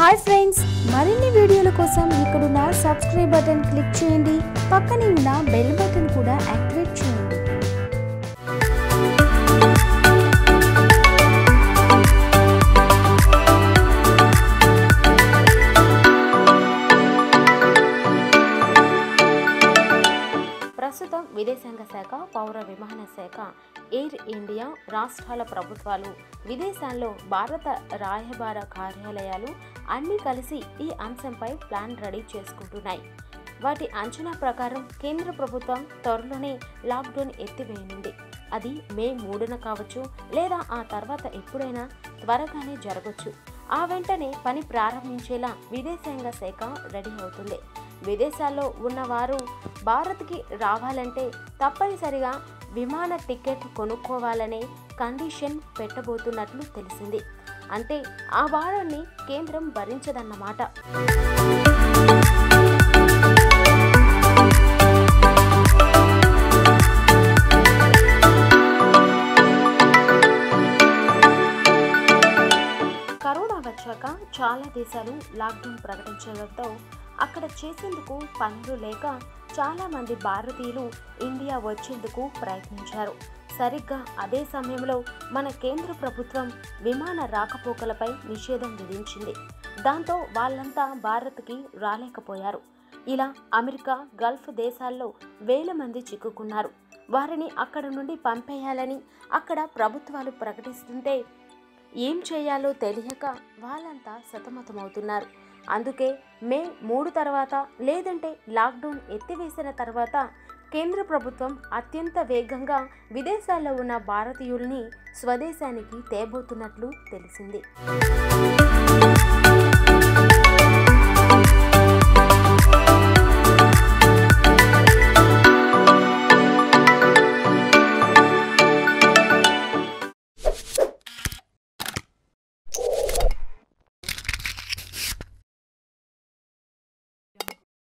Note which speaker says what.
Speaker 1: hi friends మరిన్ని వీడియోల కోసం ఇక్కడున్న సబ్స్క్రైబ్ బటన్ క్లిక్ చేయండి పక్కనే ఉన్న బెల్ బటన్ కూడా యాక్టివేట్ చేయండి
Speaker 2: ప్రస్తుతం విదేశాంగ శాఖ పౌర విమాన శాఖ ఎయిర్ ఇండియా రాష్ట్రాల ప్రభుత్వాలు విదేశాల్లో భారత రాయబార కార్యాలయాలు అన్నీ కలిసి ఈ అంశంపై ప్లాన్ రెడీ చేసుకుంటున్నాయి వాటి అంచనా ప్రకారం కేంద్ర ప్రభుత్వం త్వరలోనే లాక్డౌన్ ఎత్తివేయనుంది అది మే మూడున కావచ్చు లేదా ఆ తర్వాత ఎప్పుడైనా త్వరగానే జరగచ్చు ఆ వెంటనే పని ప్రారంభించేలా విదేశాంగ శాఖ రెడీ అవుతుంది విదేశాల్లో ఉన్నవారు భారత్కి రావాలంటే తప్పనిసరిగా విమాన టికెట్ కొనుక్కోవాలనే కండిషన్ పెట్టబోతున్నట్లు తెలిసింది అంటే ఆ భారాన్ని కేంద్రం భరించదన్నమాట కరోనా వచ్చాక చాలా దేశాలు లాక్డౌన్ ప్రకటించడంతో అక్కడ చేసేందుకు పనులు లేక చాలా మంది భారతీయులు ఇండియా వచ్చేందుకు ప్రయత్నించారు సరిగ్గా అదే సమయంలో మన కేంద్ర ప్రభుత్వం విమాన రాకపోకలపై నిషేధం విధించింది దాంతో వాళ్ళంతా భారత్కి రాలేకపోయారు ఇలా అమెరికా గల్ఫ్ దేశాల్లో వేల మంది చిక్కుకున్నారు వారిని అక్కడ నుండి పంపేయాలని అక్కడ ప్రభుత్వాలు ప్రకటిస్తుంటే ఏం చేయాలో తెలియక వాళ్ళంతా సతమతమవుతున్నారు అందుకే మే మూడు తర్వాత లేదంటే లాక్డౌన్ ఎత్తివేసిన తర్వాత కేంద్ర ప్రభుత్వం అత్యంత వేగంగా విదేశాల్లో ఉన్న భారతీయుల్ని స్వదేశానికి తేబోతున్నట్లు తెలిసింది